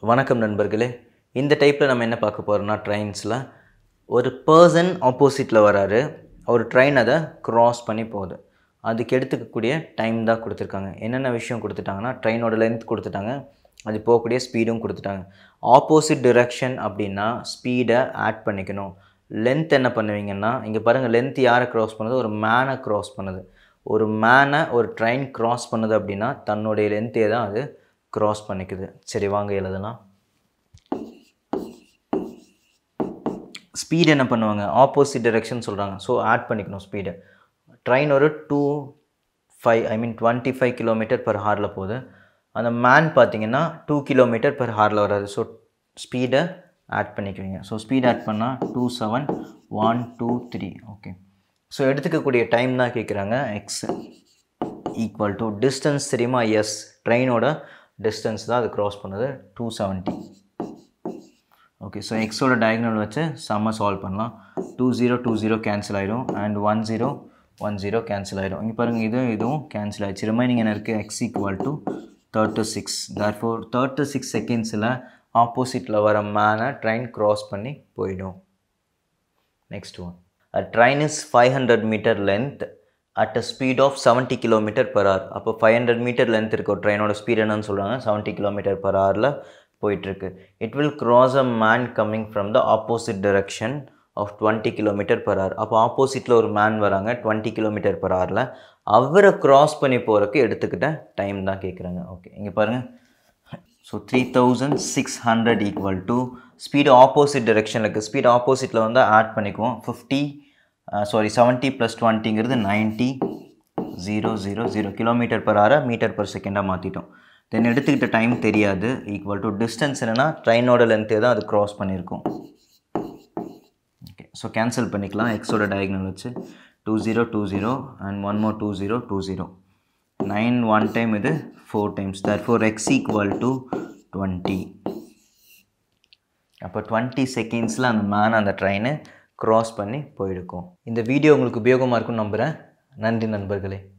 வணக்கம் நண்பர்களே இந்த டைப்பில் நம்ம என்ன பார்க்க போகிறோம்னா ட்ரெயின்ஸில் ஒரு பர்சன் ஆப்போசிட்டில் வராரு ஒரு ட்ரெயின் அதை க்ராஸ் பண்ணி போகுது அதுக்கு எடுத்துக்கக்கூடிய டைம் தான் கொடுத்துருக்காங்க என்னென்ன விஷயம் கொடுத்துட்டாங்கன்னா ட்ரெயினோட லென்த் கொடுத்துட்டாங்க அது போகக்கூடிய ஸ்பீடும் கொடுத்துட்டாங்க ஆப்போசிட் டிரெக்ஷன் அப்படின்னா ஸ்பீடை ஆட் பண்ணிக்கணும் லென்த் என்ன பண்ணுவீங்கன்னா இங்கே பாருங்கள் லென்த் யாரை க்ராஸ் பண்ணுது ஒரு மேனை க்ராஸ் பண்ணுது ஒரு மேனை ஒரு ட்ரெயின் க்ராஸ் பண்ணுது அப்படின்னா தன்னுடைய லென்த்தே தான் அது க்ராஸ் பண்ணிக்குது சரி வாங்க எழுதலாம் ஸ்பீடு என்ன பண்ணுவாங்க ஆப்போசிட் டிரெக்ஷன் சொல்கிறாங்க ஸோ ஆட் பண்ணிக்கணும் ஸ்பீடை ட்ரெயின் ஒரு two five I mean twenty five kilometre per ஹாரில் போகுது அந்த மேன் பார்த்தீங்கன்னா டூ கிலோமீட்டர் பர் ஹாரில் வராது ஸோ ஸ்பீடை ஆட் பண்ணிக்குவீங்க ஸோ ஸ்பீட் ஆட் பண்ணால் two seven one two three okay so எடுத்துக்கக்கூடிய டைம் தான் கேட்குறாங்க எக்ஸ் ஈக்குவல் டு டிஸ்டன்ஸ் தெரியுமா எஸ் ட்ரெயினோட டிஸ்டன்ஸ் தான் அது க்ராஸ் பண்ணுது டூ செவன்ட்டி ஓகே ஸோ எக்ஸோட டயக்னல் வச்சு செம்ம சால்வ் பண்ணலாம் two zero two zero cancel ஆகிடும் and one zero one zero cancel ஆகிடும் இங்கே பாருங்கள் இதுவும் இதுவும் கேன்சல் ஆகிடுச்சு ரிமைனிங் என்ன இருக்குது x equal to thirty six therefore thirty six செகண்ட்ஸில் ஆப்போசிட்டில் வர மேனை ட்ரெயின் க்ராஸ் பண்ணி போயிடும் next one a train is five hundred metre length at a speed of seventy kilometre per hour அப்போ ஃபைவ் ஹண்ட்ரட் மீட்டர் லென்த் இருக்கும் ட்ரெயினோட speed என்னன்னு சொல்கிறாங்க செவன்ட்டி கிலோமீட்டர் பர் ஹவரில் போயிட்டுருக்கு it will cross a man coming from the opposite direction of twenty kilometre per hour அப்போ ஆப்போசிட்டில் ஒரு மேன் வராங்க டுவெண்ட்டி கிலோமீட்டர் பர் ஹவரில் அவரை க்ராஸ் பண்ணி போகிறதுக்கு எடுத்துக்கிட்ட டைம் தான் கேட்குறாங்க ஓகே இங்கே பாருங்கள் so three thousand six hundred equal to speed opposite டிரெக்ஷனில் இருக்குது ஸ்பீடு ஆப்போசிட்டில் வந்து ஆட் பண்ணிக்குவோம் ஃபிஃப்டி சாரி செவன்ட்டி ப்ளஸ் டுவெண்ட்டிங்கிறது ninety zero zero zero kilometre per ஹவரை மீட்டர் பர் செகண்டாக மாற்றிட்டோம் தென் எடுத்துக்கிட்ட டைம் தெரியாது ஈக்குவல் டு டிஸ்டன்ஸ் என்னென்னா ட்ரெயினோட லென்த்தே தான் அது க்ராஸ் பண்ணியிருக்கோம் ஓகே ஸோ கேன்சல் பண்ணிக்கலாம் எக்ஸோட டயக்னல் வச்சு two zero two zero and one more two zero two zero nine one time இது four times therefore x equal to twenty அப்போ டுவெண்ட்டி செகண்ட்ஸில் அந்த மேன் அந்த ட்ரெயினை க்ராஸ் பண்ணி போயிருக்கும் இந்த வீடியோ உங்களுக்கு உபயோகமாக இருக்கும்னு நம்புகிறேன் நன்றி நண்பர்களே